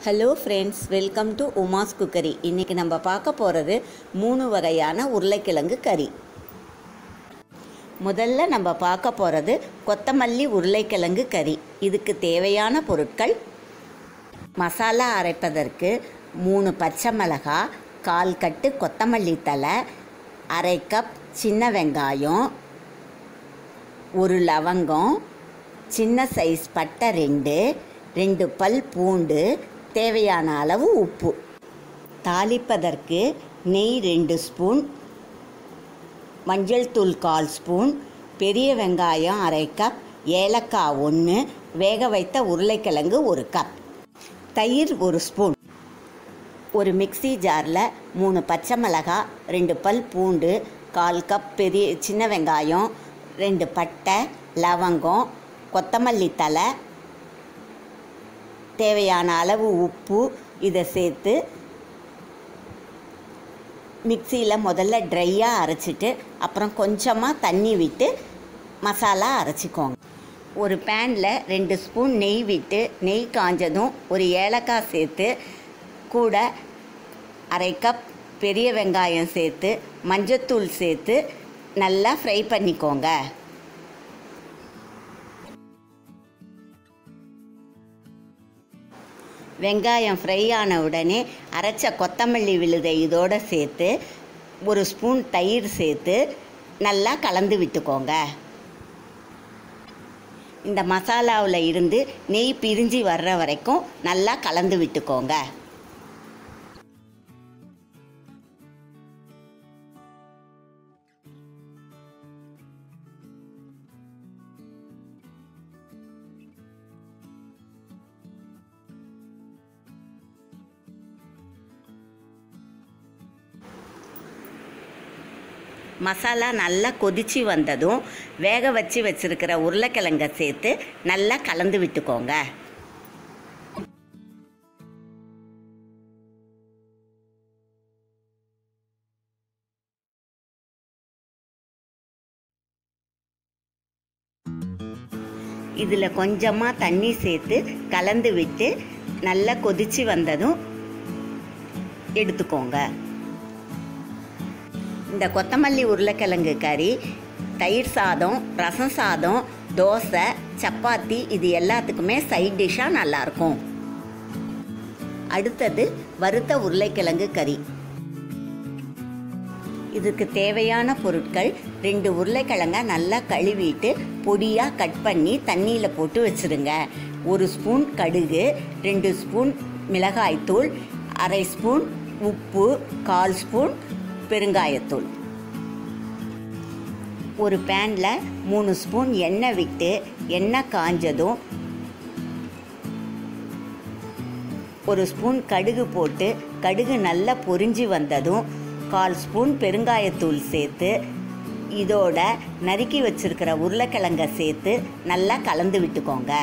hello friends welcome to Uma's cookery இன்றைக்கி நம்ம பார்க்க போகிறது மூணு வகையான உருளைக்கிழங்கு கறி முதல்ல நம்ம பார்க்க போகிறது கொத்தமல்லி உருளைக்கிழங்கு கறி இதுக்கு தேவையான பொருட்கள் மசாலா அரைப்பதற்கு மூணு பச்சை மிளகாய் கால் கட்டு கொத்தமல்லி தழை அரை கப் சின்ன வெங்காயம் ஒரு லவங்கம் சின்ன சைஸ் பட்டை ரெண்டு ரெண்டு பல் பூண்டு தேவையான அளவு உப்பு தாளிப்பதற்கு நெய் ரெண்டு ஸ்பூன் மஞ்சள் தூள் கால் ஸ்பூன் பெரிய வெங்காயம் அரை கப் ஏலக்காய் ஒன்று வேக வைத்த உருளைக்கிழங்கு ஒரு கப் தயிர் ஒரு ஸ்பூன் ஒரு மிக்ஸி ஜாரில் மூணு பச்சை மிளகாய் ரெண்டு பல் பூண்டு கால் கப் பெரிய சின்ன வெங்காயம் ரெண்டு பட்டை லவங்கம் கொத்தமல்லி தழை தேவையான அளவு உப்பு இதை சேர்த்து மிக்சியில் முதல்ல ட்ரையாக அரைச்சிட்டு அப்புறம் கொஞ்சமாக தண்ணி விட்டு மசாலா அரைச்சிக்கோங்க ஒரு பேனில் ரெண்டு ஸ்பூன் நெய் விட்டு நெய் காஞ்சதும் ஒரு ஏலக்காய் சேர்த்து கூட அரை கப் பெரிய வெங்காயம் சேர்த்து மஞ்சத்தூள் சேர்த்து நல்லா ஃப்ரை பண்ணிக்கோங்க வெங்காயம் ஃப்ரை ஆன உடனே அரைச்ச கொத்தமல்லி விழுதை இதோடு சேர்த்து ஒரு ஸ்பூன் தயிர் சேர்த்து நல்லா கலந்து விட்டுக்கோங்க இந்த மசாலாவில் இருந்து நெய் பிரிஞ்சு வர்ற வரைக்கும் நல்லா கலந்து விட்டுக்கோங்க மசாலா நல்லா கொதிச்சு வந்ததும் வேக வச்சு வச்சுருக்கிற உருளைக்கிழங்க சேர்த்து நல்லா கலந்து விட்டுக்கோங்க இதில் கொஞ்சமாக தண்ணி சேர்த்து கலந்து விட்டு நல்லா கொதிச்சு வந்ததும் எடுத்துக்கோங்க இந்த கொத்தமல்லி உருளைக்கிழங்கு கறி தயிர் சாதம் ரசம் சாதம் தோசை சப்பாத்தி இது எல்லாத்துக்குமே சைட் டிஷ்ஷாக நல்லாயிருக்கும் அடுத்தது வறுத்த உருளைக்கிழங்கு கறி இதுக்கு தேவையான பொருட்கள் ரெண்டு உருளைக்கிழங்க நல்லா கழுவிட்டு பொடியாக கட் பண்ணி தண்ணியில் போட்டு வச்சுருங்க ஒரு ஸ்பூன் கடுகு ரெண்டு ஸ்பூன் மிளகாய்த்தூள் அரை ஸ்பூன் உப்பு கால் ஸ்பூன் பெருங்காயத்தூள் ஒரு பேனில் மூணு ஸ்பூன் எண்ணெய் விட்டு எண்ணெய் காஞ்சதும் ஒரு ஸ்பூன் கடுகு போட்டு கடுகு நல்லா பொரிஞ்சு வந்ததும் கால் ஸ்பூன் பெருங்காயத்தூள் சேர்த்து இதோட நறுக்கி வச்சிருக்கிற உருளைக்கிழங்க சேர்த்து நல்லா கலந்து விட்டுக்கோங்க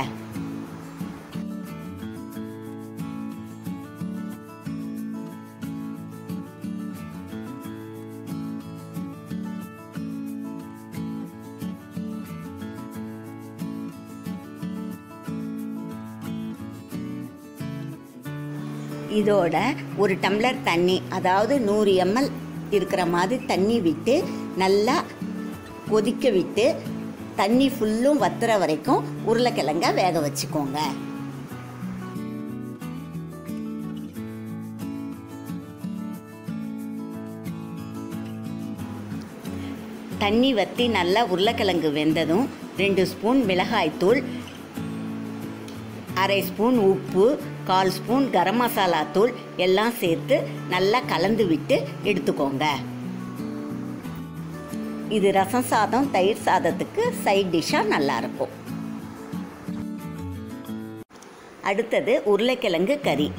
இதோட ஒரு டம்ளர் தண்ணி அதாவது நூறு எம்எல் இருக்கிற மாதிரி தண்ணி விட்டு நல்லா கொதிக்க விட்டு தண்ணி ஃபுல்லும் வத்துற வரைக்கும் உருளைக்கிழங்க வேக வச்சுக்கோங்க தண்ணி வற்றி நல்லா உருளைக்கிழங்கு வெந்ததும் ரெண்டு ஸ்பூன் மிளகாய்த்தூள் அரை ஸ்பூன் உப்பு கால் ஸ்பூன் கரம் மசாலா தூள் எல்லாம் சேர்த்து நல்லா கலந்து விட்டு எடுத்துக்கோங்க இது ரசம் சாதம் தயிர் சாதத்துக்கு சைட் டிஷ்ஷாக நல்லாயிருக்கும் அடுத்தது உருளைக்கிழங்கு கறி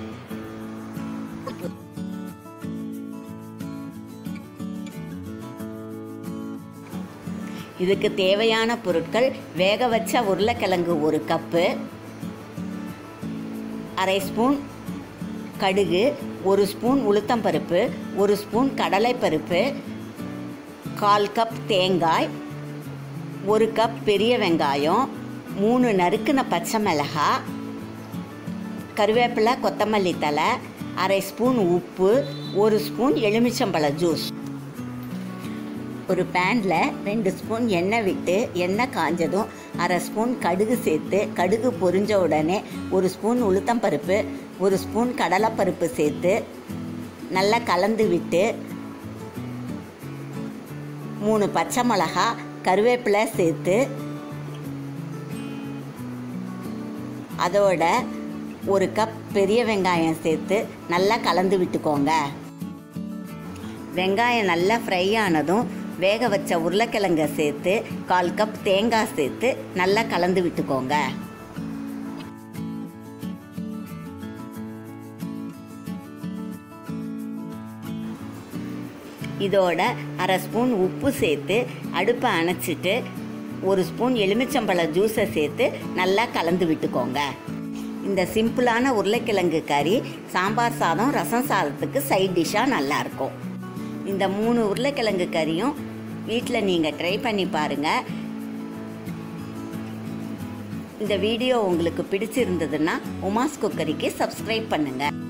இதுக்கு தேவையான பொருட்கள் வேக வச்ச உருளைக்கிழங்கு ஒரு கப்பு அரை ஸ்பூன் கடுகு ஒரு ஸ்பூன் உளுத்தம்பருப்பு ஒரு ஸ்பூன் கடலைப்பருப்பு கால் கப் தேங்காய் ஒரு கப் பெரிய வெங்காயம் மூணு நறுக்குன பச்சை மிளகாய் கருவேப்பிலை கொத்தமல்லி தலை அரை ஸ்பூன் உப்பு ஒரு ஸ்பூன் எலுமிச்சம்பழ ஜூஸ் ஒரு பேனில் ரெண்டு ஸ்பூன் எண்ணெய் விட்டு எண்ணெய் காஞ்சதும் அரை ஸ்பூன் கடுகு சேர்த்து கடுகு பொரிஞ்ச உடனே ஒரு ஸ்பூன் உளுத்தம்பருப்பு ஒரு ஸ்பூன் கடலைப்பருப்பு சேர்த்து நல்லா கலந்து விட்டு மூணு பச்சை மிளகா கருவேப்பிலை சேர்த்து அதோட ஒரு கப் பெரிய வெங்காயம் சேர்த்து நல்லா கலந்து விட்டுக்கோங்க வெங்காயம் நல்லா ஃப்ரை ஆனதும் வேக வச்ச உருளைக்கிழங்க சேர்த்து கால் கப் தேங்காய் சேர்த்து நல்லா கலந்து விட்டுக்கோங்க இதோட அரை ஸ்பூன் உப்பு சேர்த்து அடுப்பை அணைச்சிட்டு ஒரு ஸ்பூன் எலுமிச்சம்பழ ஜூஸை சேர்த்து நல்லா கலந்து விட்டுக்கோங்க இந்த சிம்பிளான உருளைக்கிழங்கு கறி சாம்பார் சாதம் ரசம் சாதத்துக்கு சைட் டிஷ்ஷாக நல்லாயிருக்கும் இந்த மூணு உருளைக்கிழங்கு கறியும் வீட்டில் நீங்கள் ட்ரை பண்ணி பாருங்கள் இந்த வீடியோ உங்களுக்கு பிடிச்சிருந்ததுன்னா உமாஸ் குக்கரிக்கு சப்ஸ்கிரைப் பண்ணுங்கள்